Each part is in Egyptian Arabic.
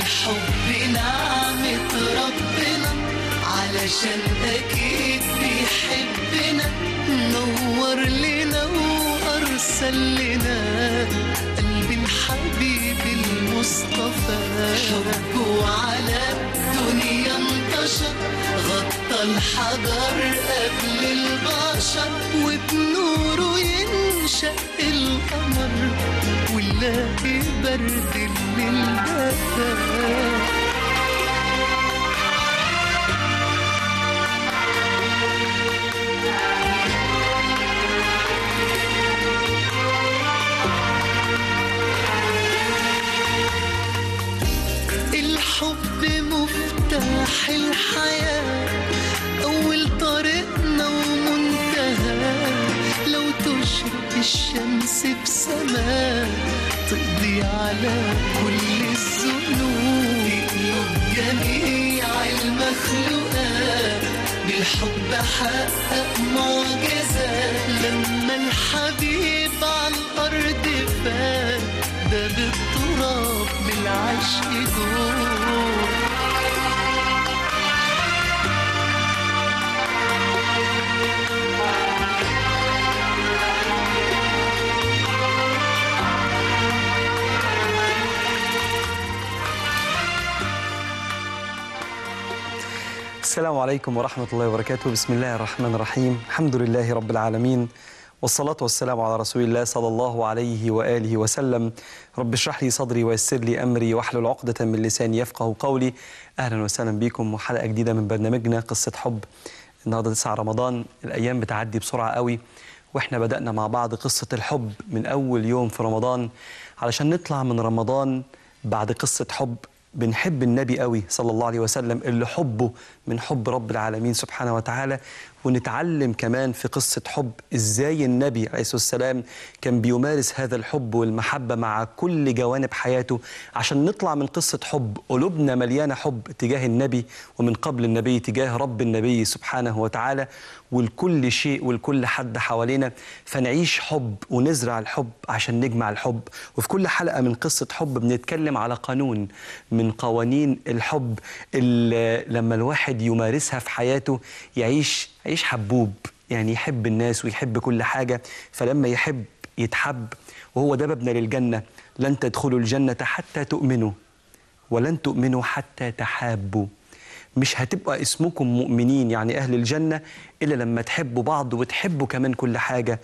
الحب نعمة ربنا علشان أكيد بيحبنا نور لنا وأرسل لنا قلب الحبيب المصطفى حبه على الدنيا انتشر غطى الحجر قبل البشر وبنوره ينشأ القمر ونلاقي برد الليل دفا الحب مفتاح الحياة أول طريقنا ومنتهى لو تشرق الشمس بسماء تقضي على كل الذنوب تقلب جميع المخلوقات بالحب حقق معجزات لما الحبيب على الأرض فات ده بالتراب بالعشق دور السلام عليكم ورحمة الله وبركاته بسم الله الرحمن الرحيم الحمد لله رب العالمين والصلاة والسلام على رسول الله صلى الله عليه وآله وسلم رب اشرح لي صدري ويسر لي أمري واحلل عقدة من لساني يفقه قولي أهلا وسهلا بكم وحلقة جديدة من برنامجنا قصة حب النهاردة 9 رمضان الأيام بتعدي بسرعة قوي وإحنا بدأنا مع بعض قصة الحب من أول يوم في رمضان علشان نطلع من رمضان بعد قصة حب بنحب النبي قوي صلى الله عليه وسلم اللي حبه من حب رب العالمين سبحانه وتعالى ونتعلم كمان في قصة حب ازاي النبي عليه الصلاة والسلام كان بيمارس هذا الحب والمحبة مع كل جوانب حياته عشان نطلع من قصة حب قلوبنا مليانة حب تجاه النبي ومن قبل النبي تجاه رب النبي سبحانه وتعالى ولكل شيء ولكل حد حوالينا فنعيش حب ونزرع الحب عشان نجمع الحب وفي كل حلقة من قصة حب بنتكلم على قانون من قوانين الحب اللي لما الواحد يمارسها في حياته يعيش يعيش حبوب يعني يحب الناس ويحب كل حاجة فلما يحب يتحب وهو ده مبنى للجنة لن تدخلوا الجنة حتى تؤمنوا ولن تؤمنوا حتى تحابوا مش هتبقى اسمكم مؤمنين يعني أهل الجنة إلا لما تحبوا بعض وتحبوا كمان كل حاجة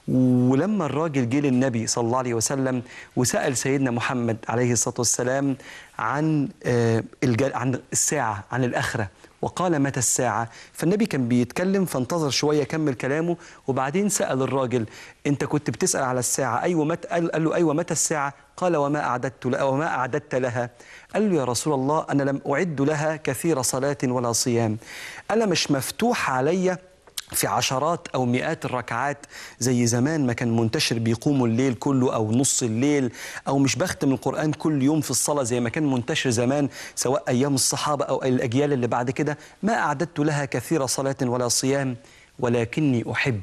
ولما الراجل جه للنبي صلى الله عليه وسلم وسأل سيدنا محمد عليه الصلاة والسلام عن آه، الج- عن الساعة عن الآخرة وقال متى الساعة فالنبي كان بيتكلم فانتظر شوية كمل كلامه وبعدين سأل الراجل أنت كنت بتسأل على الساعة أيوة مت قال, قال له أيوة متى الساعة قال وما أعددت لها وما أعددت لها قال له يا رسول الله أنا لم أعد لها كثير صلاة ولا صيام أنا مش مفتوح عليّ في عشرات أو مئات الركعات زي زمان ما كان منتشر بيقوموا الليل كله أو نص الليل أو مش بختم القرآن كل يوم في الصلاة زي ما كان منتشر زمان سواء أيام الصحابة أو الأجيال اللي بعد كده ما أعددت لها كثير صلاة ولا صيام ولكني أحب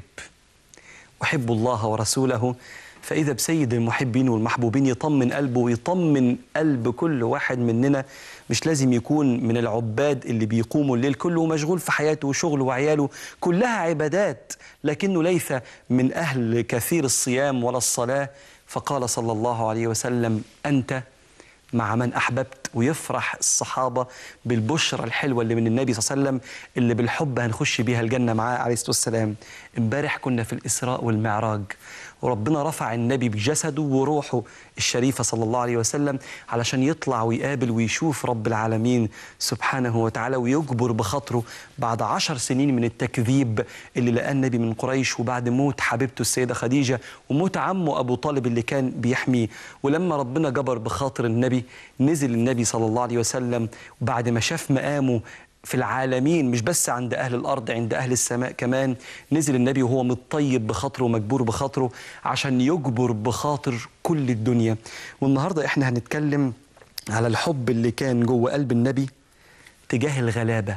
أحب الله ورسوله فإذا بسيد المحبين والمحبوبين يطمن قلبه ويطمن قلب كل واحد مننا مش لازم يكون من العباد اللي بيقوموا الليل كله مشغول في حياته وشغله وعياله كلها عبادات لكنه ليس من أهل كثير الصيام ولا الصلاة فقال صلى الله عليه وسلم أنت مع من أحببت ويفرح الصحابة بالبشرى الحلوة اللي من النبي صلى الله عليه وسلم اللي بالحب هنخش بيها الجنة معاه عليه الصلاة والسلام امبارح كنا في الإسراء والمعراج وربنا رفع النبي بجسده وروحه الشريفة صلى الله عليه وسلم علشان يطلع ويقابل ويشوف رب العالمين سبحانه وتعالى ويجبر بخاطره بعد عشر سنين من التكذيب اللي لقاه النبي من قريش وبعد موت حبيبته السيدة خديجة وموت عمه أبو طالب اللي كان بيحميه ولما ربنا جبر بخاطر النبي نزل النبي صلى الله عليه وسلم بعد ما شاف مقامه في العالمين مش بس عند أهل الأرض عند أهل السماء كمان نزل النبي وهو متطيب بخاطره ومجبور بخاطره عشان يجبر بخاطر كل الدنيا والنهاردة إحنا هنتكلم على الحب اللي كان جوه قلب النبي تجاه الغلابة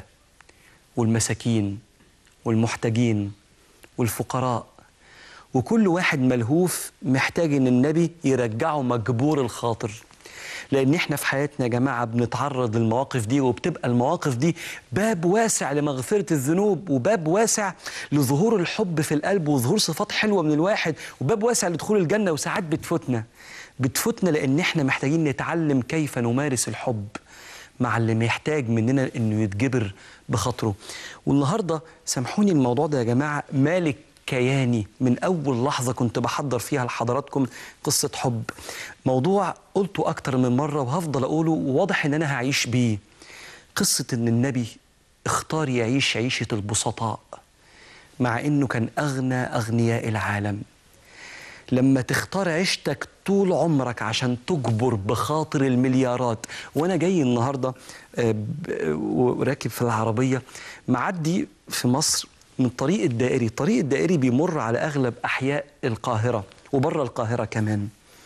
والمساكين والمحتاجين والفقراء وكل واحد ملهوف محتاج ان النبي يرجعه مجبور الخاطر لان احنا في حياتنا يا جماعه بنتعرض للمواقف دي وبتبقى المواقف دي باب واسع لمغفره الذنوب وباب واسع لظهور الحب في القلب وظهور صفات حلوه من الواحد وباب واسع لدخول الجنه وساعات بتفوتنا بتفوتنا لان احنا محتاجين نتعلم كيف نمارس الحب مع اللي محتاج مننا انه يتجبر بخاطره والنهارده سامحوني الموضوع ده يا جماعه مالك كياني من اول لحظه كنت بحضر فيها لحضراتكم قصه حب موضوع قلته اكتر من مره وهفضل اقوله وواضح ان انا هعيش بيه قصه ان النبي اختار يعيش عيشه البسطاء مع انه كان اغنى اغنياء العالم لما تختار عيشتك طول عمرك عشان تجبر بخاطر المليارات وانا جاي النهارده آه، ب- وراكب في العربيه معدي في مصر من طريق الدائري الطريق الدائري بيمر على اغلب احياء القاهره وبره القاهره كمان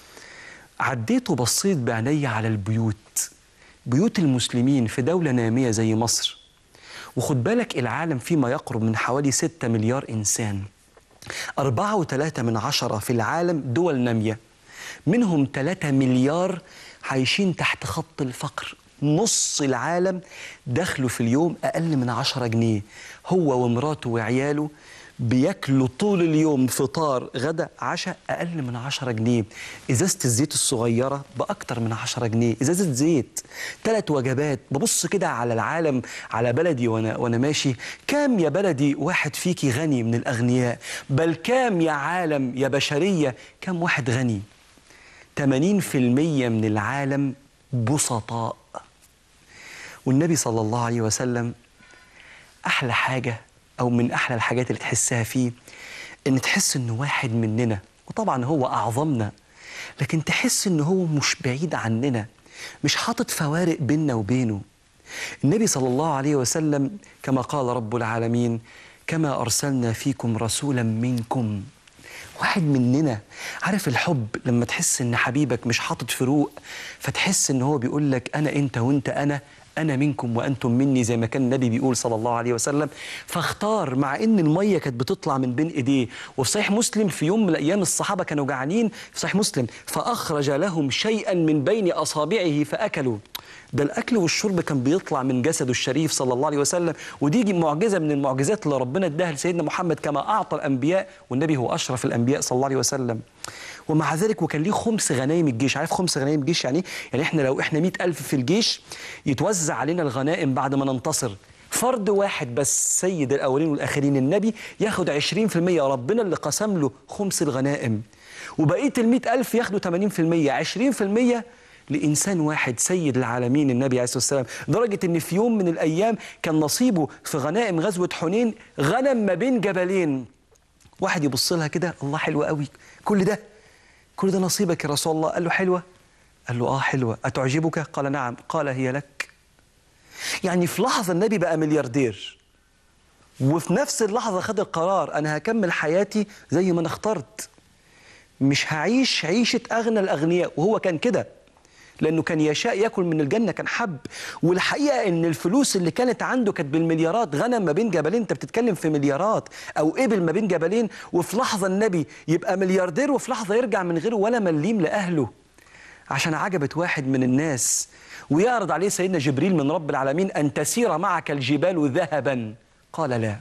عديت وبصيت بعيني على البيوت بيوت المسلمين في دوله ناميه زي مصر وخد بالك العالم فيه ما يقرب من حوالي 6 مليار إنسان أربعة وثلاثة من عشرة في العالم دول نامية منهم 3 مليار عايشين تحت خط الفقر نص العالم دخله في اليوم أقل من 10 جنيه هو ومراته وعياله بياكلوا طول اليوم فطار غدا عشاء أقل من 10 جنيه إزازة الزيت الصغيرة بأكتر من 10 جنيه إزازة زيت ثلاث وجبات ببص كده على العالم على بلدي وأنا, وأنا ماشي كام يا بلدي واحد فيكي غني من الأغنياء بل كام يا عالم يا بشرية كام واحد غني 80% من العالم بسطاء والنبي صلى الله عليه وسلم احلى حاجه او من احلى الحاجات اللي تحسها فيه ان تحس انه واحد مننا وطبعا هو اعظمنا لكن تحس انه هو مش بعيد عننا مش حاطط فوارق بيننا وبينه النبي صلى الله عليه وسلم كما قال رب العالمين كما ارسلنا فيكم رسولا منكم واحد مننا عارف الحب لما تحس ان حبيبك مش حاطط فروق فتحس ان هو بيقول لك انا انت وانت انا انا منكم وانتم مني زي ما كان النبي بيقول صلى الله عليه وسلم فاختار مع ان الميه كانت بتطلع من بين ايديه وفي صحيح مسلم في يوم من الايام الصحابه كانوا جعانين في صحيح مسلم فاخرج لهم شيئا من بين اصابعه فاكلوا ده الاكل والشرب كان بيطلع من جسده الشريف صلى الله عليه وسلم ودي معجزه من المعجزات اللي ربنا اداها لسيدنا محمد كما اعطى الانبياء والنبي هو اشرف الانبياء صلى الله عليه وسلم ومع ذلك وكان ليه خمس غنايم الجيش عارف خمس غنايم الجيش يعني إيه؟ يعني احنا لو احنا مئة ألف في الجيش يتوزع علينا الغنائم بعد ما ننتصر فرد واحد بس سيد الأولين والآخرين النبي ياخد عشرين في المية ربنا اللي قسم له خمس الغنائم وبقية المئة ألف ياخدوا تمانين في المية عشرين في المية لإنسان واحد سيد العالمين النبي عليه الصلاة والسلام لدرجة إن في يوم من الأيام كان نصيبه في غنائم غزوة حنين غنم ما بين جبلين واحد يبص لها كده الله حلو قوي كل ده كل ده نصيبك يا رسول الله قال له حلوة قال له آه حلوة أتعجبك قال نعم قال هي لك يعني في لحظة النبي بقى ملياردير وفي نفس اللحظة خد القرار أنا هكمل حياتي زي ما أنا اخترت مش هعيش عيشة أغنى الأغنياء وهو كان كده لأنه كان يشاء يأكل من الجنة كان حب والحقيقة إن الفلوس اللي كانت عنده كانت بالمليارات غنم ما بين جبلين أنت بتتكلم في مليارات أو إبل ما بين جبلين وفي لحظة النبي يبقى ملياردير وفي لحظة يرجع من غيره ولا مليم لأهله عشان عجبت واحد من الناس ويعرض عليه سيدنا جبريل من رب العالمين أن تسير معك الجبال ذهبا قال لا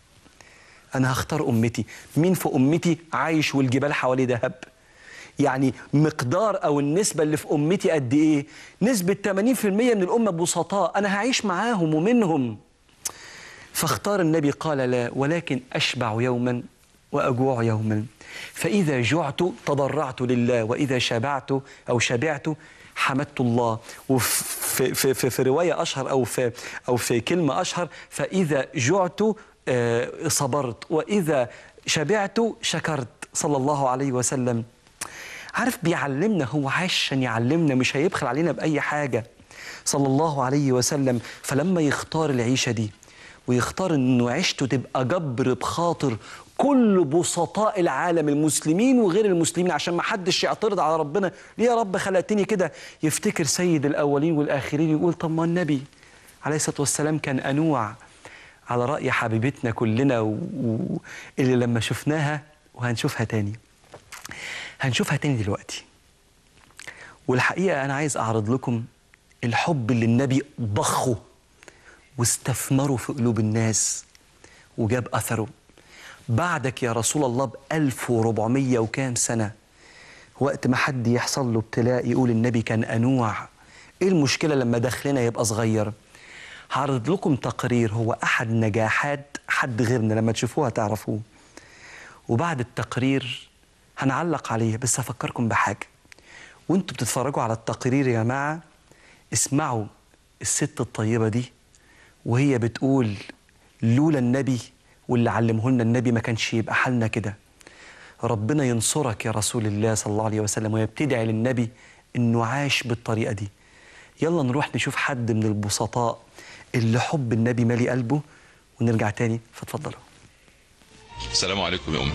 أنا هختار أمتي مين في أمتي عايش والجبال حواليه ذهب يعني مقدار أو النسبة اللي في أمتي قد إيه نسبة 80% من الأمة بسطاء أنا هعيش معاهم ومنهم فاختار النبي قال لا ولكن أشبع يوما وأجوع يوما فإذا جعت تضرعت لله وإذا شبعت أو شبعت حمدت الله وفي في, في, في رواية أشهر أو في أو في كلمة أشهر فإذا جعت آه، صبرت وإذا شبعت شكرت صلى الله عليه وسلم عارف بيعلمنا هو عايش عشان يعلمنا مش هيبخل علينا بأي حاجة صلى الله عليه وسلم فلما يختار العيشة دي ويختار انه عيشته تبقى جبر بخاطر كل بسطاء العالم المسلمين وغير المسلمين عشان ما حدش يعترض على ربنا ليه يا رب خلقتني كده يفتكر سيد الاولين والاخرين يقول طب ما النبي عليه الصلاه والسلام كان انوع على راي حبيبتنا كلنا و... و... اللي لما شفناها وهنشوفها تاني هنشوفها تاني دلوقتي والحقيقة أنا عايز أعرض لكم الحب اللي النبي ضخه واستثمره في قلوب الناس وجاب أثره بعدك يا رسول الله بألف وربعمية وكام سنة وقت ما حد يحصل له ابتلاء يقول النبي كان أنوع إيه المشكلة لما دخلنا يبقى صغير هعرض لكم تقرير هو أحد نجاحات حد غيرنا لما تشوفوها تعرفوه وبعد التقرير هنعلق عليه بس هفكركم بحاجة وانتوا بتتفرجوا على التقرير يا جماعة اسمعوا الست الطيبة دي وهي بتقول لولا النبي واللي علمه لنا النبي ما كانش يبقى حالنا كده ربنا ينصرك يا رسول الله صلى الله عليه وسلم وهي بتدعي للنبي انه عاش بالطريقة دي يلا نروح نشوف حد من البسطاء اللي حب النبي مالي قلبه ونرجع تاني فاتفضلوا السلام عليكم يا أمي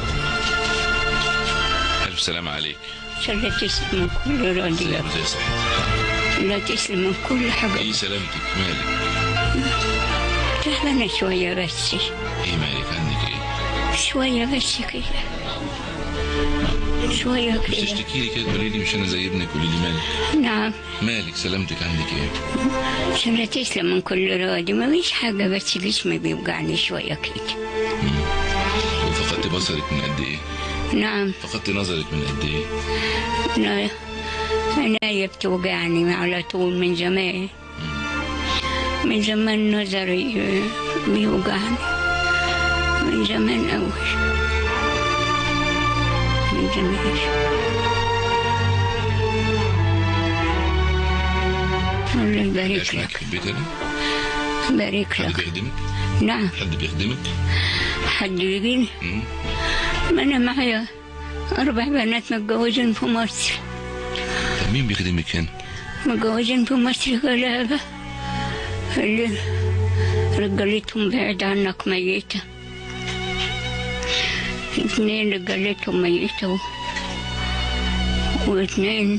ألف سلام عليك لا تسلم من كل راضية سلام زي صحتك لا تسلم من كل حاجة إيه سلامتك مالك تعبانة شوية بس إيه مالك عندك إيه شوية بس كده شوية مش كده تشتكي لي كده تقولي لي مش أنا زي ابنك قولي لي مالك نعم مالك سلامتك عندك إيه عشان لا تسلم من كل راضي ما فيش حاجة بس جسمي بيوجعني شوية كده وفقدت بصرك من قد إيه نعم فقدت نظرك من قد إيه أنا عينيا بتوجعني على طول من زمان من زمان نظري آه، بيوجعني من زمان أوي من زمان الله يبارك عايش معاك لك في البيت هنا يبارك حد لك بيخدمك نعم حد بيخدمك حد يجيني مم. ما أنا معايا أربع بنات متجوزين في مصر طب مين بيخدمك هنا متجوزين في مصر غلابة اللي رجالتهم بعيد عنك ميتة اتنين رجالتهم ميتة و- واتنين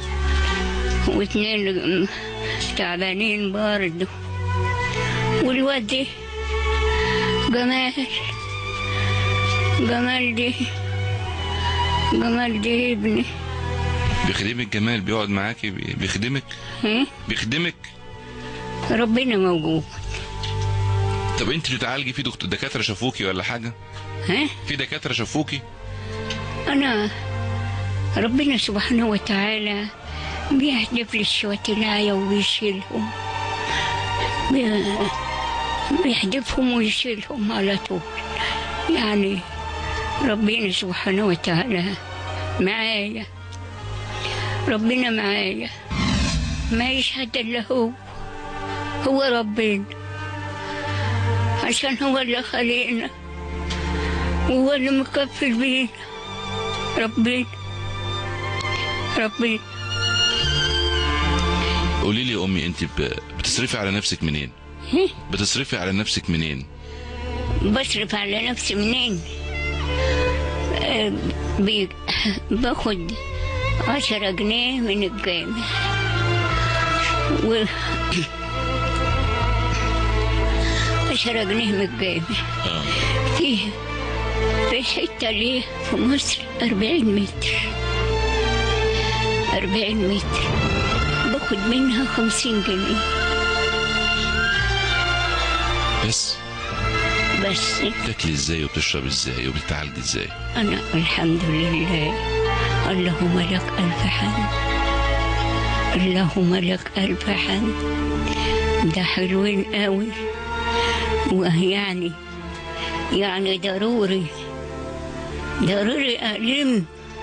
واتنين تعبانين برضه والواد دي جمال جمال دي جمال دي ابني بيخدمك جمال بيقعد معاكي بي- بيخدمك ها؟ بيخدمك ربنا موجود طب انت بتعالجي في دكتور دكاتره شافوكي ولا حاجه ها في دكاتره شافوكي أنا ربنا سبحانه وتعالى بيحدف لي شوية الآية وبيشيلهم بي- بيحدفهم ويشيلهم على طول يعني ربنا سبحانه وتعالى معايا ربنا معايا ما يشهد إلا هو هو ربنا عشان هو اللي خلقنا وهو اللي مكفل بينا ربنا ربنا قولي لي يا امي انت ب- بتصرفي على نفسك منين هه؟ بتصرفي على نفسك منين بصرف على نفسي منين آه، بي- باخد عشرة جنيه من الجامع و عشرة جنيه من الجامع اه فيه في حتة ليه في مصر أربعين متر أربعين متر باخد منها خمسين جنيه بس بس بتاكلي ازاي وبتشرب ازاي وبتعالجي ازاي أنا الحمد لله اللهم لك ألف حمد اللهم لك ألف حمد ده حلوين قوي ويعني يعني ضروري ضروري ألم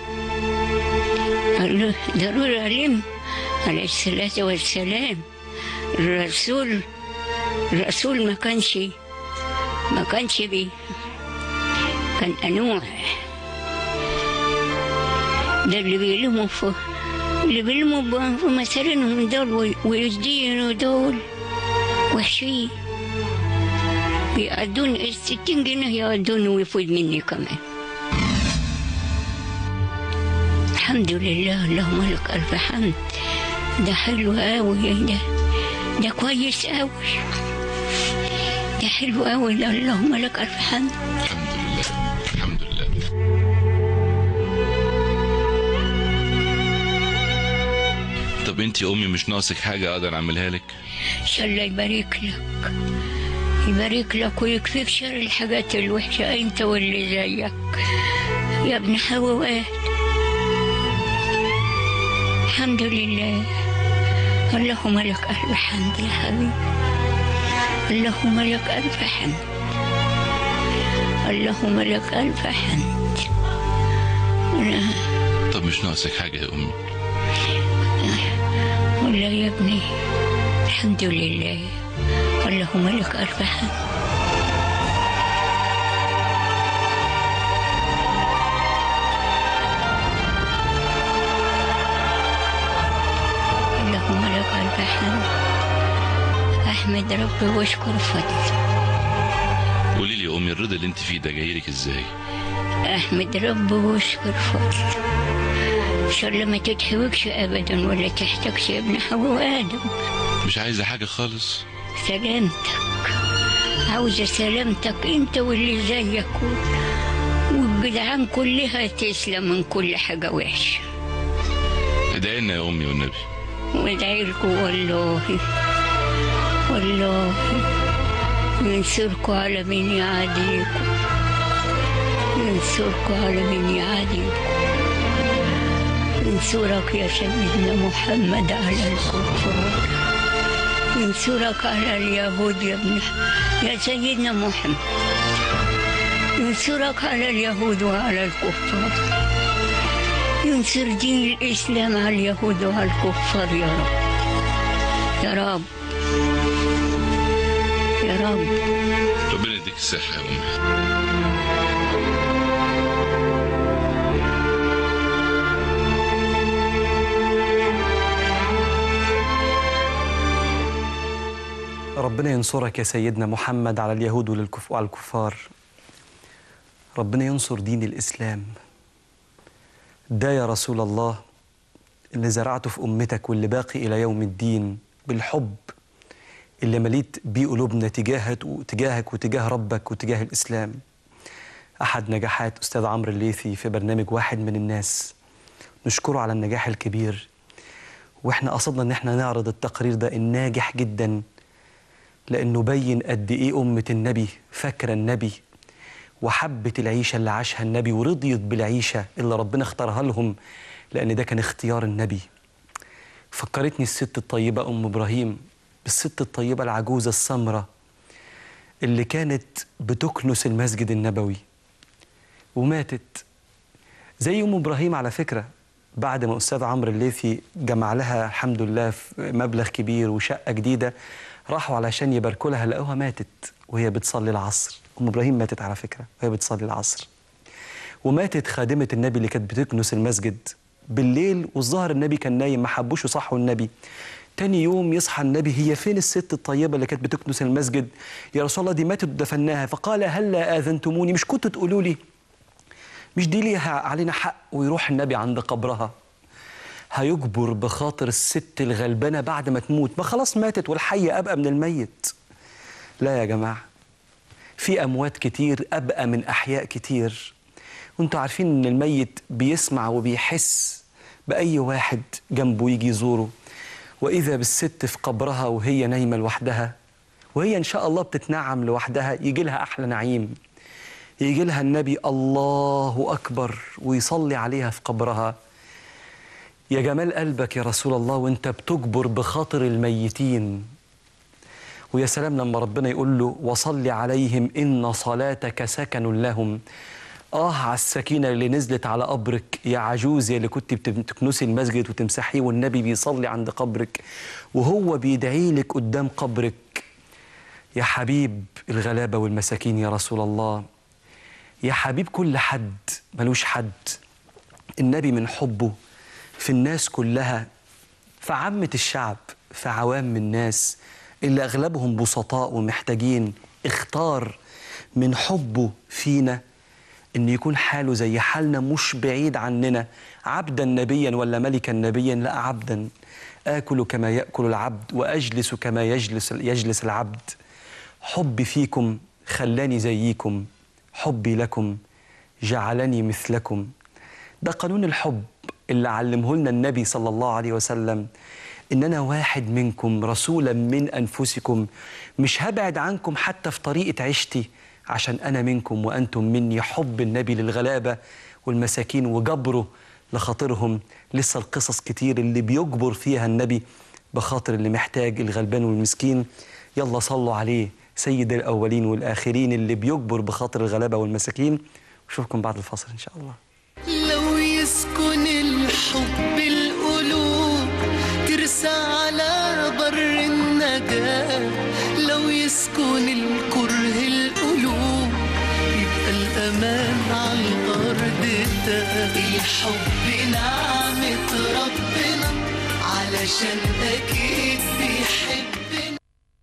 قال- ضروري ألم عليه الصلاة والسلام الرسول الرسول ما كانش ما كانش بيه كان أنوع ده اللي بيلموا في اللي بيلموا ب- في مسارينهم دول وي- ويدينوا دول وحشين بيقعدون الستين جنيه يقعدون ويفوت مني كمان الحمد لله اللهم لك ألف حمد ده حلو قوي ده ده كويس قوي ده حلو قوي ده اللهم لك ألف حمد الحمد لله الحمد لله طب انت يا امي مش ناقصك حاجه اقدر اعملها لك ان شاء الله يبارك لك يبارك لك ويكفيك شر الحاجات الوحشة انت واللي زيك يا ابن حواء الحمد لله اللهم لك ألف حمد يا حبيبي اللهم لك ألف حمد اللهم لك ألف حمد أنا طب مش ناقصك حاجه يا امي ولا يا ابني الحمد لله اللهم لك ألف حمد اللهم لك ألف حمد أحمد ربي واشكر فضله قولي لي يا امي الرضا اللي انت فيه ده جاي لك ازاي أحمد ربي واشكر فضله إن شاء الله ما تتحوجش أبدا ولا تحتاجش يا ابن حواء آدم مش عايزه حاجه خالص سلامتك عاوزة سلامتك انت واللي زيك و- والجدعان كلها تسلم من كل حاجة وحشة ادعي لنا يا امي والنبي وادعيلكوا والله والله ينصركوا على من يعاديكم ينصركوا على من يعاديكم ينصرك يا سيدنا محمد على الكفار ينصرك على اليهود يا ابن يا سيدنا محمد ينصرك على اليهود وعلى الكفار ينصر دين الإسلام على اليهود وعلى الكفار يا رب يا رب يا رب ربنا يديك الصحه يا امي ربنا ينصرك يا سيدنا محمد على اليهود والكف- وعلى الكفار ربنا ينصر دين الإسلام ده يا رسول الله اللي زرعته في أمتك واللي باقي إلى يوم الدين بالحب اللي مليت بيه قلوبنا تجاهك وتجاهك وتجاه ربك وتجاه الإسلام أحد نجاحات أستاذ عمرو الليثي في برنامج واحد من الناس نشكره على النجاح الكبير واحنا قصدنا ان احنا نعرض التقرير ده الناجح جدا لانه بين قد ايه امه النبي فاكره النبي وحبت العيشه اللي عاشها النبي ورضيت بالعيشه اللي ربنا اختارها لهم لان ده كان اختيار النبي فكرتني الست الطيبه ام ابراهيم بالست الطيبه العجوزه السمراء اللي كانت بتكنس المسجد النبوي وماتت زي ام ابراهيم على فكره بعد ما استاذ عمرو الليثي جمع لها الحمد لله في مبلغ كبير وشقه جديده راحوا علشان يباركوا لها لقوها ماتت وهي بتصلي العصر ام ابراهيم ماتت على فكره وهي بتصلي العصر وماتت خادمه النبي اللي كانت بتكنس المسجد بالليل والظهر النبي كان نايم ما حبوش يصحوا النبي تاني يوم يصحى النبي هي فين الست الطيبة اللي كانت بتكنس المسجد يا رسول الله دي ماتت ودفناها فقال هلا آذنتموني مش كنتوا تقولوا لي مش دي ليها علينا حق ويروح النبي عند قبرها هيجبر بخاطر الست الغلبانة بعد ما تموت ما خلاص ماتت والحي أبقى من الميت لا يا جماعة في أموات كتير أبقى من أحياء كتير وانتوا عارفين إن الميت بيسمع وبيحس بأي واحد جنبه يجي يزوره وإذا بالست في قبرها وهي نايمة لوحدها وهي إن شاء الله بتتنعم لوحدها يجي لها أحلى نعيم يجي لها النبي الله أكبر ويصلي عليها في قبرها يا جمال قلبك يا رسول الله وانت بتجبر بخاطر الميتين ويا سلام لما ربنا يقول له وصل عليهم إن صلاتك سكن لهم آه على السكينة اللي نزلت على قبرك يا عجوز يا اللي كنت بتكنسي المسجد وتمسحيه والنبي بيصلي عند قبرك وهو بيدعي لك قدام قبرك يا حبيب الغلابة والمساكين يا رسول الله يا حبيب كل حد ملوش حد النبي من حبه في الناس كلها في عامة الشعب في عوام الناس اللي أغلبهم بسطاء ومحتاجين اختار من حبه فينا إن يكون حاله زي حالنا مش بعيد عننا عبدا نبيا ولا ملكا نبيا لا عبدا آكل كما يأكل العبد وأجلس كما يجلس, يجلس العبد حبي فيكم خلاني زيكم حبي لكم جعلني مثلكم ده قانون الحب اللي علمه لنا النبي صلى الله عليه وسلم إن أنا واحد منكم رسولا من أنفسكم مش هبعد عنكم حتى في طريقة عيشتي عشان أنا منكم وأنتم مني حب النبي للغلابة والمساكين وجبره لخاطرهم لسه القصص كتير اللي بيجبر فيها النبي بخاطر اللي محتاج الغلبان والمسكين يلا صلوا عليه سيد الأولين والآخرين اللي بيجبر بخاطر الغلابة والمساكين واشوفكم بعد الفاصل إن شاء الله لو يسكن الحب القلوب ترسى على بر النجاة لو يسكن الكره القلوب يبقى الأمان على الأرض ده الحب نعمة ربنا علشان أكيد بيحبنا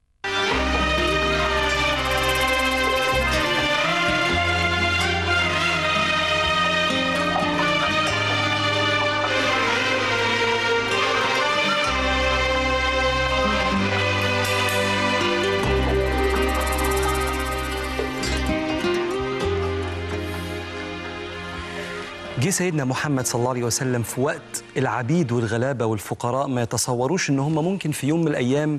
جه سيدنا محمد صلى الله عليه وسلم في وقت العبيد والغلابة والفقراء ما يتصوروش ان هم ممكن في يوم من الايام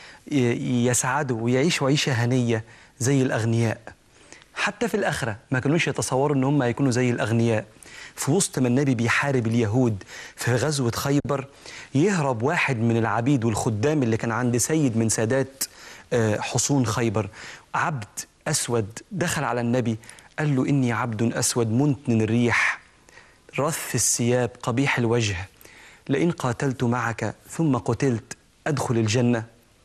ي- يسعدوا ويعيشوا عيشة هنية زي الاغنياء حتى في الاخرة ما كانوش يتصوروا ان هم هيكونوا زي الاغنياء في وسط ما النبي بيحارب اليهود في غزوة خيبر يهرب واحد من العبيد والخدام اللي كان عند سيد من سادات آه، حصون خيبر عبد أسود دخل على النبي قال له إني عبد أسود منتن الريح رث الثياب قبيح الوجه لئن قاتلت معك ثم قتلت أدخل الجنة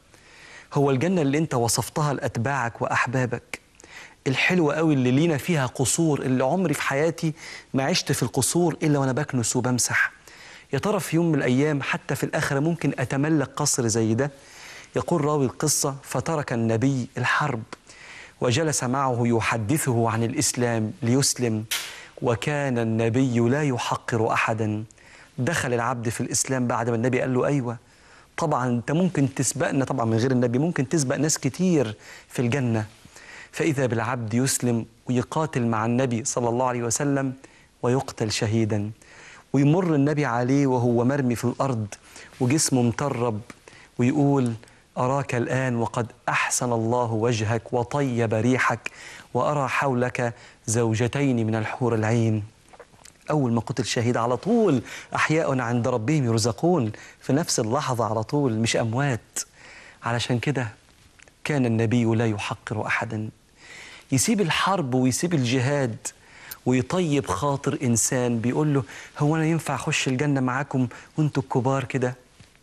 هو الجنة اللي أنت وصفتها لأتباعك وأحبابك الحلوة قوي اللي لينا فيها قصور اللي عمري في حياتي ما عشت في القصور إلا وأنا بكنس وبمسح يا ترى في يوم من الأيام حتى في الآخرة ممكن أتملك قصر زي ده يقول راوي القصة فترك النبي الحرب وجلس معه يحدثه عن الإسلام ليسلم وكان النبي لا يحقر أحدا دخل العبد في الإسلام بعد ما النبي قال له أيوة طبعا أنت ممكن تسبقنا طبعا من غير النبي ممكن تسبق ناس كتير في الجنة فإذا بالعبد يسلم ويقاتل مع النبي صلى الله عليه وسلم ويقتل شهيدا ويمر النبي عليه وهو مرمي في الأرض وجسمه مطرب ويقول أراك الآن وقد أحسن الله وجهك وطيب ريحك وأرى حولك زوجتين من الحور العين أول ما قتل شهيد على طول أحياء عند ربهم يرزقون في نفس اللحظة على طول مش أموات علشان كده كان النبي لا يحقر أحدا يسيب الحرب ويسيب الجهاد ويطيب خاطر إنسان بيقول له هو أنا ينفع أخش الجنة معاكم وأنتوا الكبار كده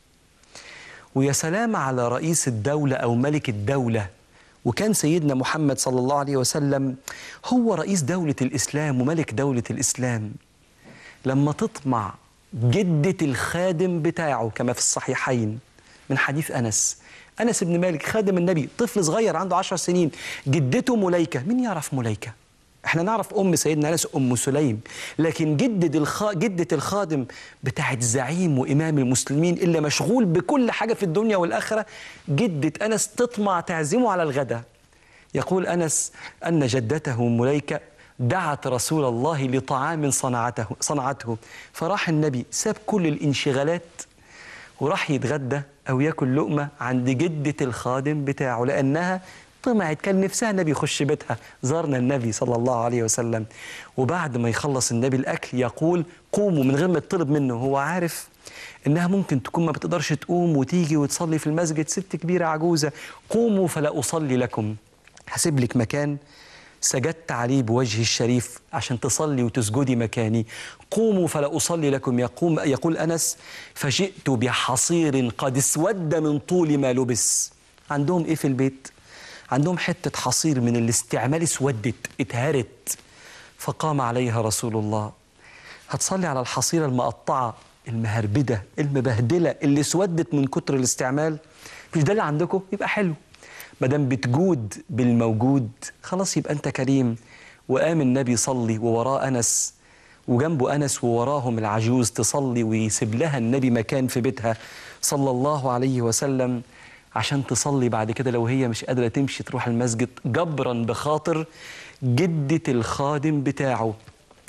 ويا سلام على رئيس الدولة أو ملك الدولة وكان سيدنا محمد صلى الله عليه وسلم هو رئيس دولة الإسلام وملك دولة الإسلام لما تطمع جدة الخادم بتاعه كما في الصحيحين من حديث أنس أنس بن مالك خادم النبي طفل صغير عنده عشر سنين جدته مليكة مين يعرف مليكة؟ احنا نعرف ام سيدنا انس ام سليم لكن جدة الخ... جدة الخادم بتاعت زعيم وامام المسلمين اللي مشغول بكل حاجه في الدنيا والاخره جدة انس تطمع تعزمه على الغداء يقول انس ان جدته مليكه دعت رسول الله لطعام صنعته صنعته فراح النبي ساب كل الانشغالات وراح يتغدى او ياكل لقمه عند جده الخادم بتاعه لانها طمعت كان نفسها النبي يخش بيتها زارنا النبي صلى الله عليه وسلم وبعد ما يخلص النبي الاكل يقول قوموا من غير ما يطلب منه هو عارف انها ممكن تكون ما بتقدرش تقوم وتيجي وتصلي في المسجد ست كبيره عجوزه قوموا فلا اصلي لكم هسيب لك مكان سجدت عليه بوجهي الشريف عشان تصلي وتسجدي مكاني قوموا فلا أصلي لكم يقوم يقول أنس فجئت بحصير قد اسود من طول ما لبس عندهم إيه في البيت؟ عندهم حتة حصير من الاستعمال اسودت اتهرت فقام عليها رسول الله هتصلي على الحصيرة المقطعة المهربدة المبهدلة اللي اسودت من كتر الاستعمال مش ده اللي عندكم يبقى حلو ما دام بتجود بالموجود خلاص يبقى انت كريم وقام النبي يصلي ووراه انس وجنبه انس ووراهم العجوز تصلي ويسيب لها النبي مكان في بيتها صلى الله عليه وسلم عشان تصلي بعد كده لو هي مش قادره تمشي تروح المسجد جبرا بخاطر جده الخادم بتاعه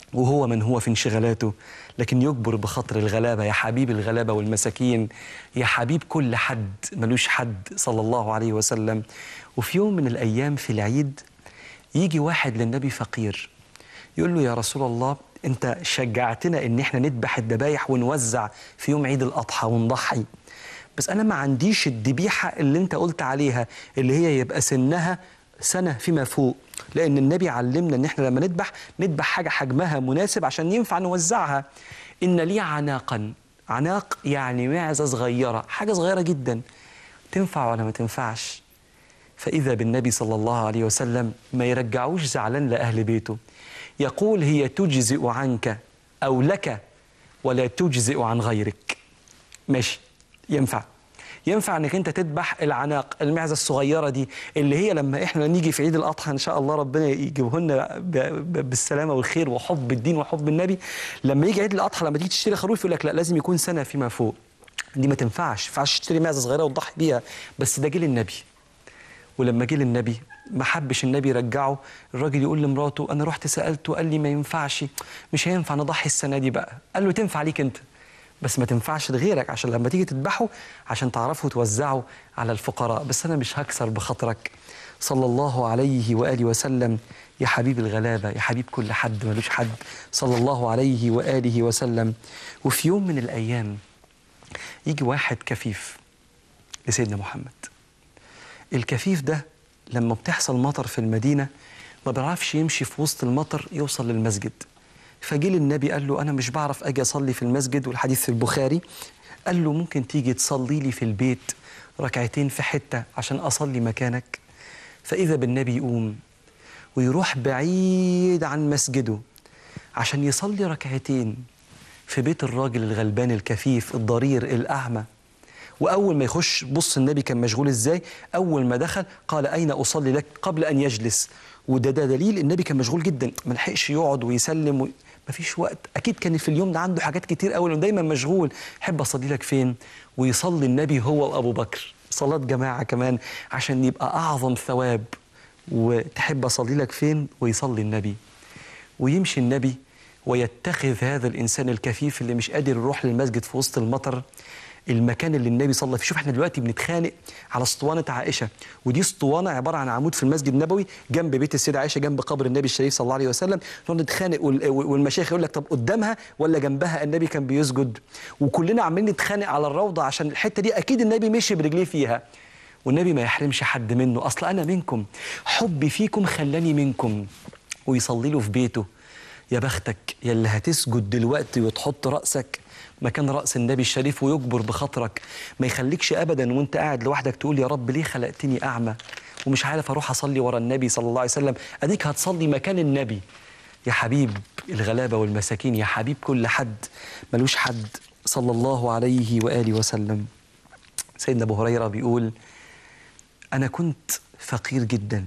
وهو من هو في انشغالاته لكن يجبر بخاطر الغلابة يا حبيب الغلابة والمساكين يا حبيب كل حد ملوش حد صلى الله عليه وسلم وفي يوم من الأيام في العيد يجي واحد للنبي فقير يقول له يا رسول الله انت شجعتنا ان احنا نذبح الذبايح ونوزع في يوم عيد الاضحى ونضحي بس انا ما عنديش الذبيحه اللي انت قلت عليها اللي هي يبقى سنها سنه فيما فوق لان النبي علمنا ان احنا لما نذبح نذبح حاجه حجمها مناسب عشان ينفع نوزعها ان لي عناقا عناق يعني معزه صغيره حاجه صغيره جدا تنفع ولا ما تنفعش فإذا بالنبي صلى الله عليه وسلم ما يرجعوش زعلان لأهل بيته يقول هي تجزئ عنك أو لك ولا تجزئ عن غيرك ماشي ينفع ينفع انك انت تذبح العناق المعزه الصغيره دي اللي هي لما احنا نيجي في عيد الاضحى ان شاء الله ربنا يجيبه لنا ب- ب- بالسلامه والخير وحب الدين وحب النبي لما يجي عيد الاضحى لما تيجي تشتري خروف يقول لك لا لازم يكون سنه فيما فوق دي ما تنفعش ما ينفعش تشتري معزه صغيره وتضحي بيها بس ده جه للنبي ولما جه للنبي ما حبش النبي يرجعه الراجل يقول لمراته انا رحت سالته قال لي ما ينفعش مش هينفع نضحي السنه دي بقى قال له تنفع ليك انت بس ما تنفعش لغيرك عشان لما تيجي تذبحه عشان تعرفوا توزعوا على الفقراء بس انا مش هكسر بخاطرك صلى الله عليه واله وسلم يا حبيب الغلابه يا حبيب كل حد ملوش حد صلى الله عليه واله وسلم وفي يوم من الايام يجي واحد كفيف لسيدنا محمد الكفيف ده لما بتحصل مطر في المدينة ما بيعرفش يمشي في وسط المطر يوصل للمسجد فجه للنبي قال له أنا مش بعرف أجي أصلي في المسجد والحديث في البخاري قال له ممكن تيجي تصلي لي في البيت ركعتين في حتة عشان أصلي مكانك فإذا بالنبي يقوم ويروح بعيد عن مسجده عشان يصلي ركعتين في بيت الراجل الغلبان الكفيف الضرير الأعمى واول ما يخش بص النبي كان مشغول ازاي اول ما دخل قال اين اصلي لك قبل ان يجلس وده ده دليل النبي كان مشغول جدا ما لحقش يقعد ويسلم و... مفيش وقت اكيد كان في اليوم ده عنده حاجات كتير قوي لانه دايما مشغول حب اصلي لك فين ويصلي النبي هو وابو بكر صلاه جماعه كمان عشان يبقى اعظم ثواب وتحب اصلي لك فين ويصلي النبي ويمشي النبي ويتخذ هذا الانسان الكفيف اللي مش قادر يروح للمسجد في وسط المطر المكان اللي النبي صلى فيه شوف احنا دلوقتي بنتخانق على اسطوانه عائشه ودي اسطوانه عباره عن عمود في المسجد النبوي جنب بيت السيده عائشه جنب قبر النبي الشريف صلى الله عليه وسلم نقعد نتخانق وال- والمشايخ يقول لك طب قدامها ولا جنبها النبي كان بيسجد وكلنا عمالين نتخانق على الروضه عشان الحته دي اكيد النبي مشي برجليه فيها والنبي ما يحرمش حد منه اصل انا منكم حبي فيكم خلاني منكم ويصلي له في بيته يا بختك يا اللي هتسجد دلوقتي وتحط رأسك مكان رأس النبي الشريف ويجبر بخاطرك ما يخليكش أبدا وانت قاعد لوحدك تقول يا رب ليه خلقتني أعمى ومش عارف أروح أصلي ورا النبي صلى الله عليه وسلم أديك هتصلي مكان النبي يا حبيب الغلابة والمساكين يا حبيب كل حد ملوش حد صلى الله عليه وآله وسلم سيدنا أبو هريرة بيقول أنا كنت فقير جدا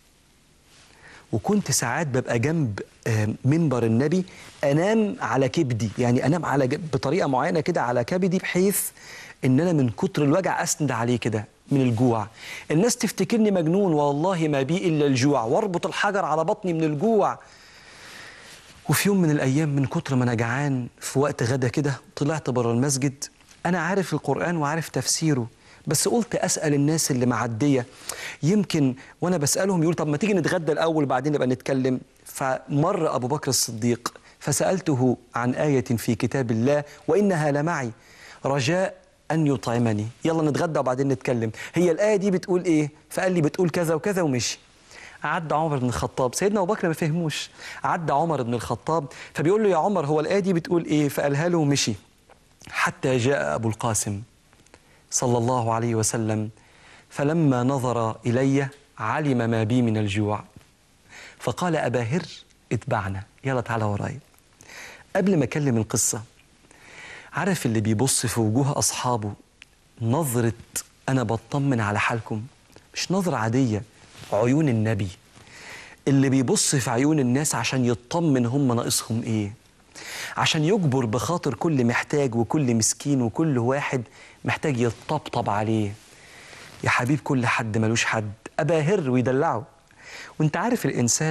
وكنت ساعات ببقى جنب آه، منبر النبي انام على كبدي يعني انام على ج- بطريقه معينه كده على كبدي بحيث ان انا من كتر الوجع اسند عليه كده من الجوع الناس تفتكرني مجنون والله ما بي الا الجوع واربط الحجر على بطني من الجوع وفي يوم من الايام من كتر ما انا جعان في وقت غدا كده طلعت بره المسجد انا عارف القران وعارف تفسيره بس قلت اسال الناس اللي معديه يمكن وانا بسالهم يقول طب ما تيجي نتغدى الاول بعدين نبقى نتكلم فمر ابو بكر الصديق فسالته عن ايه في كتاب الله وانها لمعي رجاء ان يطعمني يلا نتغدى وبعدين نتكلم هي الايه دي بتقول ايه فقال لي بتقول كذا وكذا ومشي عدى عمر بن الخطاب سيدنا ابو بكر ما فهموش عدى عمر بن الخطاب فبيقول له يا عمر هو الايه دي بتقول ايه فقالها له ومشي حتى جاء ابو القاسم صلى الله عليه وسلم فلما نظر الي علم ما بي من الجوع فقال ابا هر اتبعنا يلا تعالى ورايا قبل ما اكلم القصه عارف اللي بيبص في وجوه اصحابه نظره انا بطمن على حالكم مش نظره عاديه عيون النبي اللي بيبص في عيون الناس عشان يطمن هم ناقصهم ايه عشان يجبر بخاطر كل محتاج وكل مسكين وكل واحد محتاج يطبطب عليه يا حبيب كل حد ملوش حد أباهر ويدلعه وانت عارف الإنسان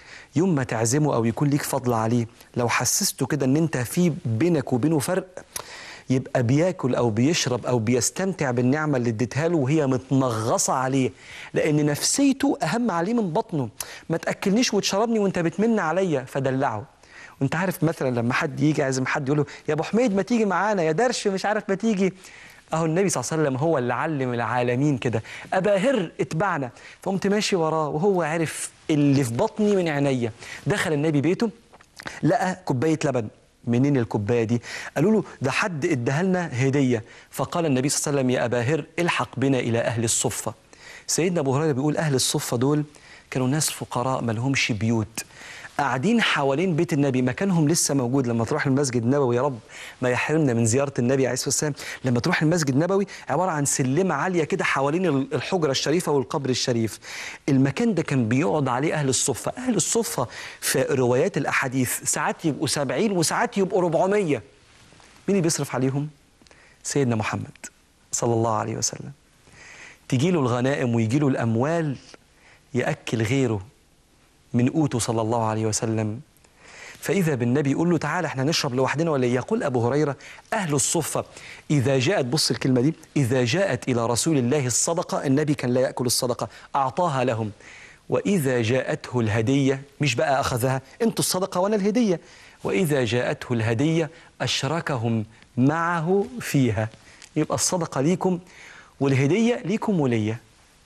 يوم ما تعزمه او يكون ليك فضل عليه لو حسسته كده ان انت في بينك وبينه فرق يبقى بياكل او بيشرب او بيستمتع بالنعمه اللي اديتها له وهي متنغصه عليه لان نفسيته اهم عليه من بطنه ما تاكلنيش وتشربني وانت بتمن عليا فدلعه وانت عارف مثلا لما حد يجي يعزم حد يقول له يا ابو حميد ما تيجي معانا يا درش مش عارف ما تيجي اهو النبي صلى الله عليه وسلم هو اللي علم العالمين كده ابا هر اتبعنا فقمت ماشي وراه وهو عارف اللي في بطني من عينيا دخل النبي بيته لقى كوبايه لبن منين الكوبايه دي قالوا له ده حد اداها لنا هديه فقال النبي صلى الله عليه وسلم يا ابا هر الحق بنا الى اهل الصفه سيدنا ابو هريره بيقول اهل الصفه دول كانوا ناس فقراء ما لهمش بيوت قاعدين حوالين بيت النبي مكانهم لسه موجود لما تروح المسجد النبوي يا رب ما يحرمنا من زياره النبي عليه الصلاه والسلام لما تروح المسجد النبوي عباره عن سلمه عاليه كده حوالين الحجره الشريفه والقبر الشريف المكان ده كان بيقعد عليه اهل الصفه اهل الصفه في روايات الاحاديث ساعات يبقوا سبعين وساعات يبقوا 400 مين اللي بيصرف عليهم سيدنا محمد صلى الله عليه وسلم تجي له الغنائم ويجي له الاموال ياكل غيره من قوته صلى الله عليه وسلم فإذا بالنبي يقول له تعالى احنا نشرب لوحدنا ولا إيه؟ يقول أبو هريرة أهل الصفة إذا جاءت بص الكلمة دي إذا جاءت إلى رسول الله الصدقة النبي كان لا يأكل الصدقة أعطاها لهم وإذا جاءته الهدية مش بقى أخذها أنتوا الصدقة وأنا الهدية وإذا جاءته الهدية أشركهم معه فيها يبقى الصدقة ليكم والهدية ليكم وليا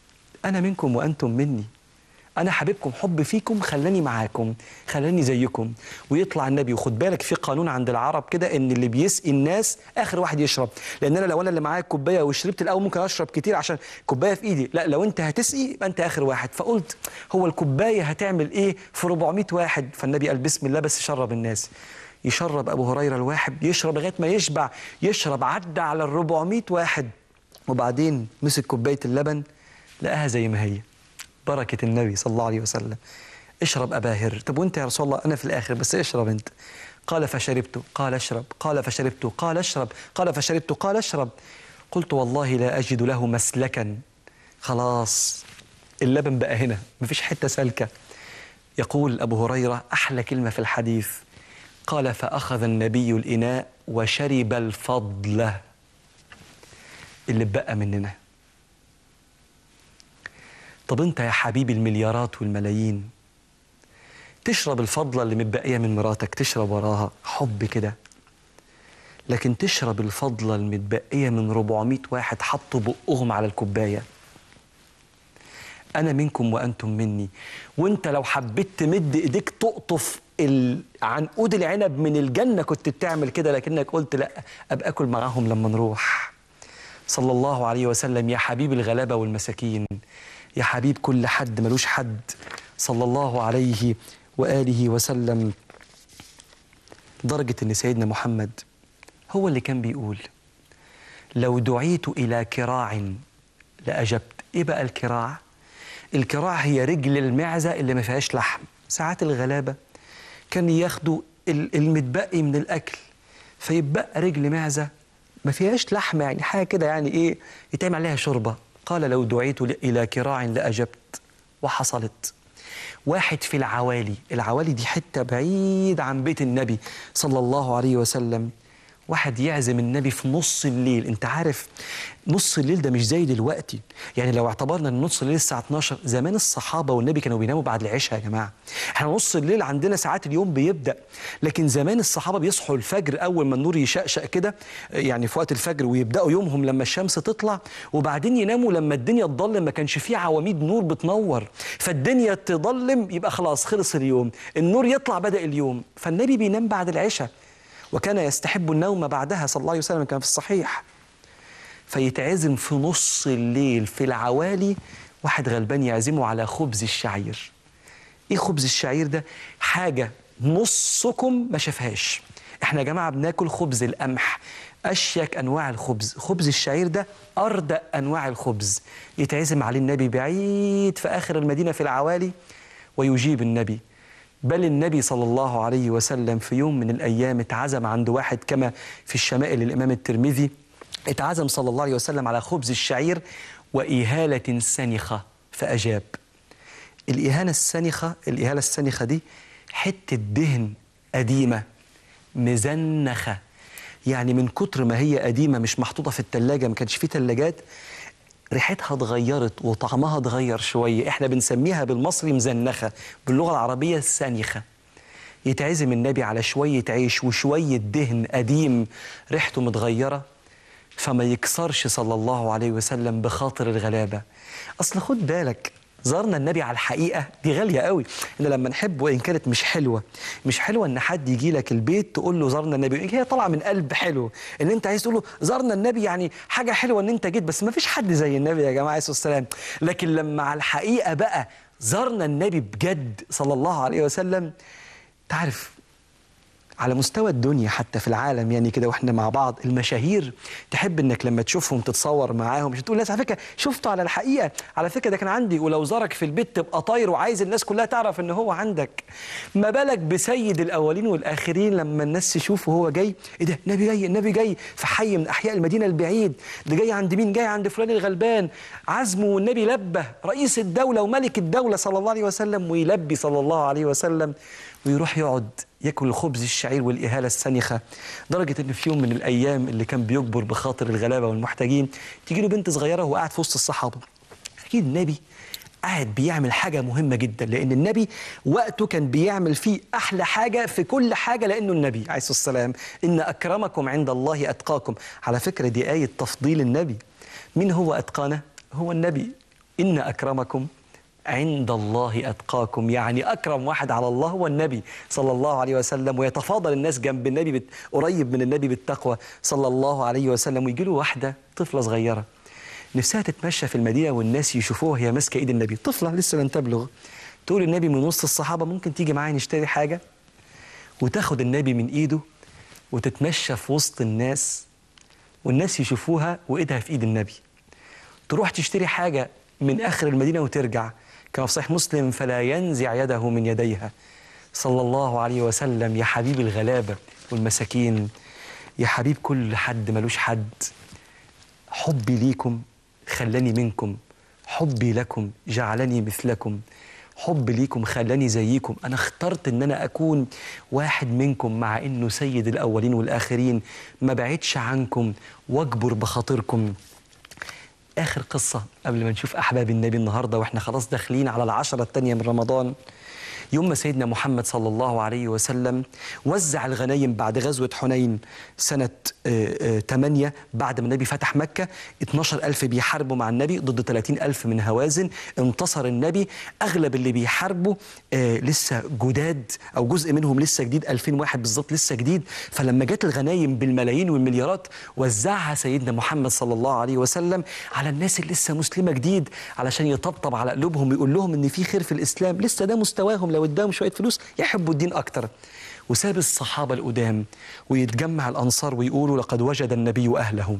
أنا منكم وأنتم مني أنا حبيبكم حب فيكم خلاني معاكم خلاني زيكم ويطلع النبي وخد بالك في قانون عند العرب كده إن اللي بيسقي الناس آخر واحد يشرب لأن أنا لو أنا اللي معايا الكوباية وشربت الأول ممكن أشرب كتير عشان كوباية في إيدي لا لو أنت هتسقي يبقى أنت آخر واحد فقلت هو الكوباية هتعمل إيه في 400 واحد فالنبي قال بسم الله بس شرب الناس يشرب أبو هريرة الواحد يشرب لغاية ما يشبع يشرب عدى على ال 400 واحد وبعدين مسك كوباية اللبن لقاها زي ما هي بركة النبي صلى الله عليه وسلم اشرب أبا هر طب وانت يا رسول الله أنا في الآخر بس اشرب انت قال فشربت قال اشرب قال فشربت قال اشرب قال فشربت قال اشرب قلت والله لا أجد له مسلكا خلاص اللبن بقى هنا مفيش حتة سالكة يقول أبو هريرة أحلى كلمة في الحديث قال فأخذ النبي الإناء وشرب الفضل اللي بقى مننا طب انت يا حبيبي المليارات والملايين تشرب الفضلة اللي متبقية من مراتك تشرب وراها حب كده لكن تشرب الفضلة المتبقية من 400 واحد حطوا بقهم على الكوباية أنا منكم وأنتم مني وأنت لو حبيت تمد إيديك تقطف ال... عنقود العنب من الجنة كنت بتعمل كده لكنك قلت لا أبقى أكل معاهم لما نروح صلى الله عليه وسلم يا حبيب الغلابة والمساكين يا حبيب كل حد ملوش حد صلى الله عليه وآله وسلم درجة أن سيدنا محمد هو اللي كان بيقول لو دعيت إلى كراع لأجبت إيه بقى الكراع؟ الكراع هي رجل المعزة اللي ما فيهاش لحم ساعات الغلابة كان ياخدوا ال- المتبقي من الأكل فيبقى رجل معزة ما فيهاش لحم يعني حاجة كده يعني إيه يتعمل عليها شوربة قال لو دعيت ل- إلى كراع لأجبت وحصلت واحد في العوالي العوالي دي حتة بعيد عن بيت النبي صلى الله عليه وسلم واحد يعزم النبي في نص الليل انت عارف نص الليل ده مش زي دلوقتي يعني لو اعتبرنا ان نص الليل الساعه 12 زمان الصحابه والنبي كانوا بيناموا بعد العشاء يا جماعه احنا نص الليل عندنا ساعات اليوم بيبدا لكن زمان الصحابه بيصحوا الفجر اول ما النور يشقشق كده يعني في وقت الفجر ويبداوا يومهم لما الشمس تطلع وبعدين يناموا لما الدنيا تضلم ما كانش فيه عواميد نور بتنور فالدنيا تضلم يبقى خلاص خلص اليوم النور يطلع بدا اليوم فالنبي بينام بعد العشاء وكان يستحب النوم بعدها صلى الله عليه وسلم كان في الصحيح فيتعزم في نص الليل في العوالي واحد غلبان يعزمه على خبز الشعير ايه خبز الشعير ده حاجة نصكم ما شافهاش احنا يا جماعة بناكل خبز القمح أشيك أنواع الخبز خبز الشعير ده أردأ أنواع الخبز يتعزم عليه النبي بعيد في آخر المدينة في العوالي ويجيب النبي بل النبي صلى الله عليه وسلم في يوم من الأيام اتعزم عند واحد كما في الشمائل الإمام الترمذي اتعزم صلى الله عليه وسلم على خبز الشعير وإهالة سنخة فأجاب الإهانة السنخة الإهانة السنخة دي حتة دهن قديمة مزنخة يعني من كتر ما هي قديمة مش محطوطة في التلاجة ما كانش فيه تلاجات ريحتها اتغيرت وطعمها اتغير شوية احنا بنسميها بالمصري مزنخة باللغة العربية سانخة يتعزم النبي على شوية عيش وشوية دهن قديم ريحته متغيرة فما يكسرش صلى الله عليه وسلم بخاطر الغلابة أصل خد بالك زارنا النبي على الحقيقة دي غالية قوي إن لما نحب وإن كانت مش حلوة مش حلوة إن حد يجي لك البيت تقول له زارنا النبي هي طالعة من قلب حلو إن أنت عايز تقول له زارنا النبي يعني حاجة حلوة إن أنت جيت بس ما فيش حد زي النبي يا جماعة عليه الصلاة والسلام لكن لما على الحقيقة بقى زارنا النبي بجد صلى الله عليه وسلم تعرف على مستوى الدنيا حتى في العالم يعني كده واحنا مع بعض المشاهير تحب انك لما تشوفهم تتصور معاهم مش تقول ناس على فكره شفته على الحقيقه على فكره ده كان عندي ولو زارك في البيت تبقى طاير وعايز الناس كلها تعرف ان هو عندك ما بالك بسيد الاولين والاخرين لما الناس تشوفه هو جاي ايه ده النبي جاي النبي جاي في حي من احياء المدينه البعيد ده جاي عند مين جاي عند فلان الغلبان عزمه والنبي لبه رئيس الدوله وملك الدوله صلى الله عليه وسلم ويلبي صلى الله عليه وسلم ويروح يقعد ياكل خبز الشعير والإهالة السنخة درجة إن في يوم من الأيام اللي كان بيجبر بخاطر الغلابة والمحتاجين تيجي له بنت صغيرة وهو قاعد في وسط الصحابة أكيد النبي قاعد بيعمل حاجة مهمة جدا لأن النبي وقته كان بيعمل فيه أحلى حاجة في كل حاجة لأنه النبي عليه الصلاة والسلام إن أكرمكم عند الله أتقاكم على فكرة دي آية تفضيل النبي مين هو أتقانا؟ هو النبي إن أكرمكم عند الله أتقاكم يعني أكرم واحد على الله هو النبي صلى الله عليه وسلم ويتفاضل الناس جنب النبي بت... قريب من النبي بالتقوى صلى الله عليه وسلم ويجي له واحدة طفلة صغيرة نفسها تتمشى في المدينة والناس يشوفوها هي ماسكة إيد النبي طفلة لسه لن تبلغ تقول النبي من وسط الصحابة ممكن تيجي معايا نشتري حاجة وتاخد النبي من إيده وتتمشى في وسط الناس والناس يشوفوها وإيدها في إيد النبي تروح تشتري حاجة من آخر المدينة وترجع كما في صحيح مسلم فلا ينزع يده من يديها صلى الله عليه وسلم يا حبيب الغلابة والمساكين يا حبيب كل حد ملوش حد حبي ليكم خلاني منكم حبي لكم جعلني مثلكم حب ليكم خلاني زيكم انا اخترت ان انا اكون واحد منكم مع انه سيد الاولين والاخرين ما بعدش عنكم واجبر بخاطركم اخر قصه قبل ما نشوف احباب النبي النهارده واحنا خلاص داخلين على العشره الثانيه من رمضان يوم ما سيدنا محمد صلى الله عليه وسلم وزع الغنايم بعد غزوة حنين سنة آه، آه، 8 بعد ما النبي فتح مكة 12 ألف بيحاربوا مع النبي ضد 30 ألف من هوازن انتصر النبي أغلب اللي بيحاربوا آه، لسه جداد أو جزء منهم لسه جديد 2000 واحد بالظبط لسه جديد فلما جت الغنايم بالملايين والمليارات وزعها سيدنا محمد صلى الله عليه وسلم على الناس اللي لسه مسلمة جديد علشان يطبطب على قلوبهم ويقول لهم إن في خير في الإسلام لسه ده مستواهم لو اداهم شوية فلوس يحبوا الدين أكتر وساب الصحابة القدام ويتجمع الأنصار ويقولوا لقد وجد النبي أهله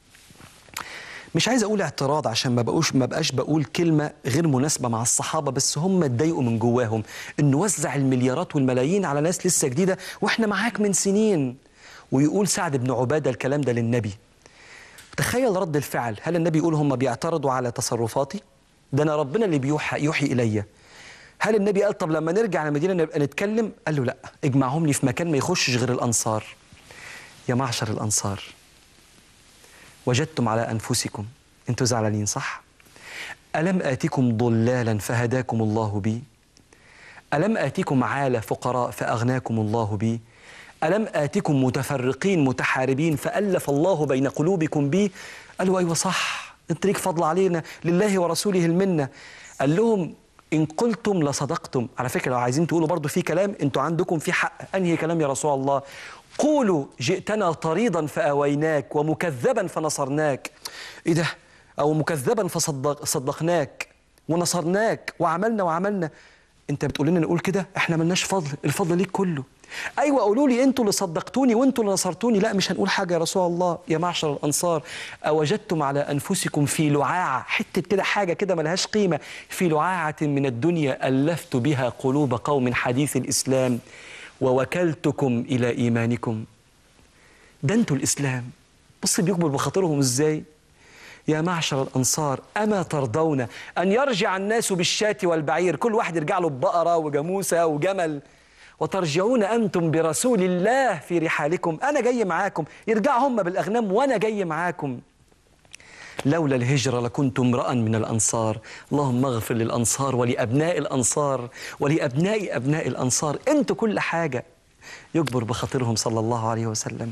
مش عايز اقول اعتراض عشان ما بقوش ما بقاش بقول كلمه غير مناسبه مع الصحابه بس هم اتضايقوا من جواهم انه وزع المليارات والملايين على ناس لسه جديده واحنا معاك من سنين ويقول سعد بن عباده الكلام ده للنبي تخيل رد الفعل هل النبي يقول هم بيعترضوا على تصرفاتي ده انا ربنا اللي بيوحى يوحي الي هل النبي قال طب لما نرجع المدينه نبقى نتكلم قال له لا اجمعهم لي في مكان ما يخشش غير الانصار يا معشر الانصار وجدتم على انفسكم انتوا زعلانين صح الم اتكم ضلالا فهداكم الله بي الم اتكم عاله فقراء فاغناكم الله بي الم اتكم متفرقين متحاربين فالف الله بين قلوبكم بي قالوا ايوه صح انت ليك فضل علينا لله ورسوله المنه قال لهم ان قلتم لصدقتم على فكره لو عايزين تقولوا برضو في كلام انتوا عندكم في حق انهي كلام يا رسول الله قولوا جئتنا طريدا فاويناك ومكذبا فنصرناك ايه ده او مكذبا فصدق صدقناك ونصرناك وعملنا وعملنا انت بتقول لنا نقول كده احنا ملناش فضل الفضل ليك كله ايوه قولوا لي انتوا اللي صدقتوني وانتوا اللي نصرتوني لا مش هنقول حاجه يا رسول الله يا معشر الانصار اوجدتم على انفسكم في لعاعه حته كده حاجه كده ملهاش قيمه في لعاعه من الدنيا الفت بها قلوب قوم حديث الاسلام ووكلتكم الى ايمانكم ده انتوا الاسلام بص بيقبل بخاطرهم ازاي يا معشر الأنصار أما ترضون أن يرجع الناس بالشاة والبعير كل واحد يرجع له ببقرة وجاموسة وجمل وترجعون أنتم برسول الله في رحالكم أنا جاي معاكم يرجع هم بالأغنام وأنا جاي معاكم لولا الهجرة لكنت امرأ من الأنصار اللهم اغفر للأنصار ولأبناء الأنصار ولأبناء أبناء الأنصار أنتوا كل حاجة يجبر بخاطرهم صلى الله عليه وسلم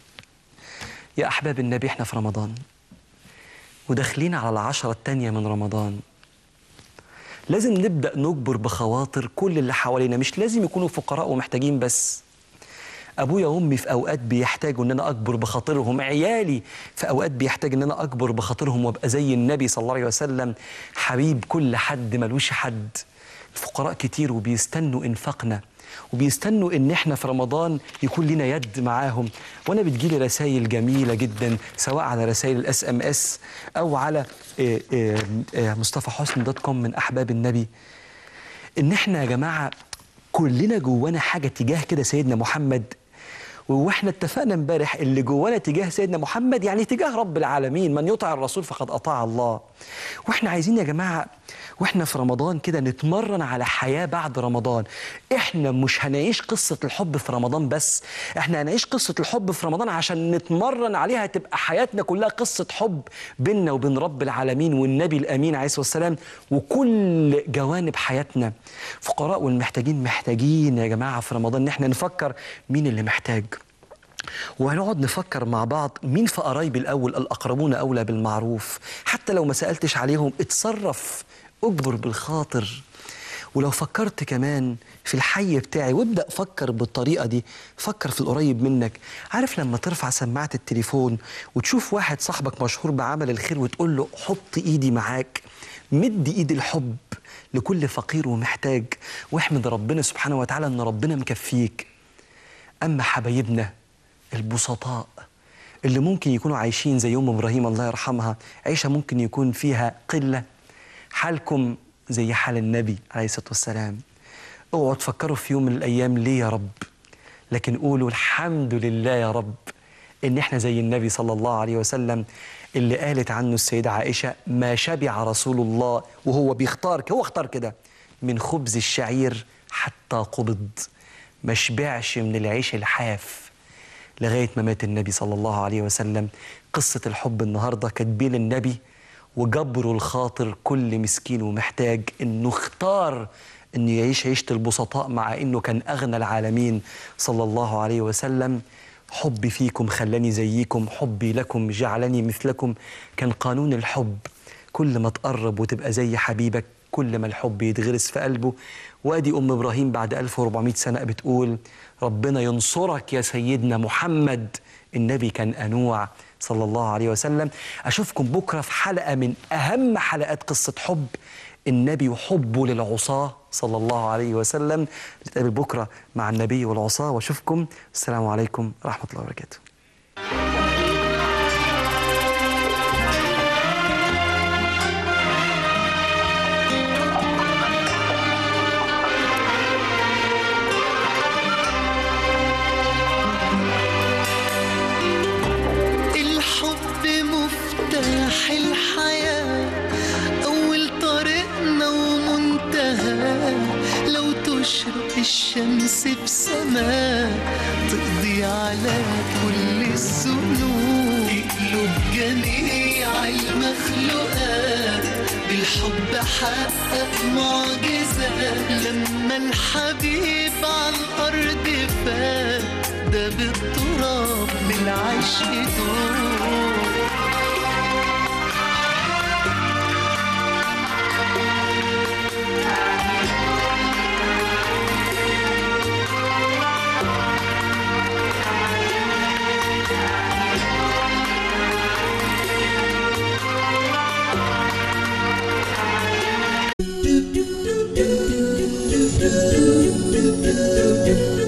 يا أحباب النبي احنا في رمضان وداخلين على العشرة التانية من رمضان لازم نبدأ نجبر بخواطر كل اللي حوالينا مش لازم يكونوا فقراء ومحتاجين بس ابويا وامي في اوقات بيحتاجوا ان انا اكبر بخاطرهم عيالي في اوقات بيحتاج ان انا اكبر بخاطرهم وابقى زي النبي صلى الله عليه وسلم حبيب كل حد ملوش حد الفقراء كتير وبيستنوا انفاقنا وبيستنوا ان احنا في رمضان يكون لنا يد معاهم وانا بتجيلي رسائل جميله جدا سواء على رسائل الاس ام اس او على آه، آه، آه، مصطفى حسن دوت كوم من احباب النبي ان احنا يا جماعه كلنا جوانا حاجه تجاه كده سيدنا محمد واحنا اتفقنا امبارح اللي جوانا تجاه سيدنا محمد يعني تجاه رب العالمين من يطع الرسول فقد اطاع الله واحنا عايزين يا جماعه واحنا في رمضان كده نتمرن على حياه بعد رمضان احنا مش هنعيش قصه الحب في رمضان بس احنا هنعيش قصه الحب في رمضان عشان نتمرن عليها تبقى حياتنا كلها قصه حب بيننا وبين رب العالمين والنبي الامين عليه الصلاه والسلام وكل جوانب حياتنا فقراء والمحتاجين محتاجين يا جماعه في رمضان ان احنا نفكر مين اللي محتاج وهنقعد نفكر مع بعض مين في قرايبي الأول الأقربون أولى بالمعروف حتى لو ما سألتش عليهم اتصرف اجبر بالخاطر ولو فكرت كمان في الحي بتاعي وابدأ فكر بالطريقة دي فكر في القريب منك عارف لما ترفع سماعة التليفون وتشوف واحد صاحبك مشهور بعمل الخير وتقول له حط ايدي معاك مد ايد الحب لكل فقير ومحتاج واحمد ربنا سبحانه وتعالى ان ربنا مكفيك أما حبايبنا البسطاء اللي ممكن يكونوا عايشين زي أم إبراهيم الله يرحمها عيشة ممكن يكون فيها قلة حالكم زي حال النبي عليه الصلاة والسلام اوعوا تفكروا في يوم من الأيام ليه يا رب لكن قولوا الحمد لله يا رب إن إحنا زي النبي صلى الله عليه وسلم اللي قالت عنه السيدة عائشة ما شبع رسول الله وهو بيختار هو اختار كده من خبز الشعير حتى قبض ما شبعش من العيش الحاف لغاية ما مات النبي صلى الله عليه وسلم قصة الحب النهاردة كاتبين النبي وجبروا الخاطر كل مسكين ومحتاج انه اختار انه يعيش عيشة البسطاء مع انه كان اغنى العالمين صلى الله عليه وسلم حبي فيكم خلاني زيكم حبي لكم جعلني مثلكم كان قانون الحب كل ما تقرب وتبقى زي حبيبك كل ما الحب يتغرس في قلبه وادي ام ابراهيم بعد 1400 سنه بتقول ربنا ينصرك يا سيدنا محمد النبي كان انوع صلى الله عليه وسلم اشوفكم بكره في حلقه من اهم حلقات قصه حب النبي وحبه للعصاه صلى الله عليه وسلم نتقابل بكره مع النبي والعصاه واشوفكم السلام عليكم ورحمه الله وبركاته الحب مفتاح الحياة أول طريقنا ومنتهى لو تشرق الشمس بسماء تقضي على كل الذنوب تقلب جميع المخلوقات بالحب حقق معجزات لما الحبيب على الأرض فات ده بالتراب بالعشق دور do do do do do do do do do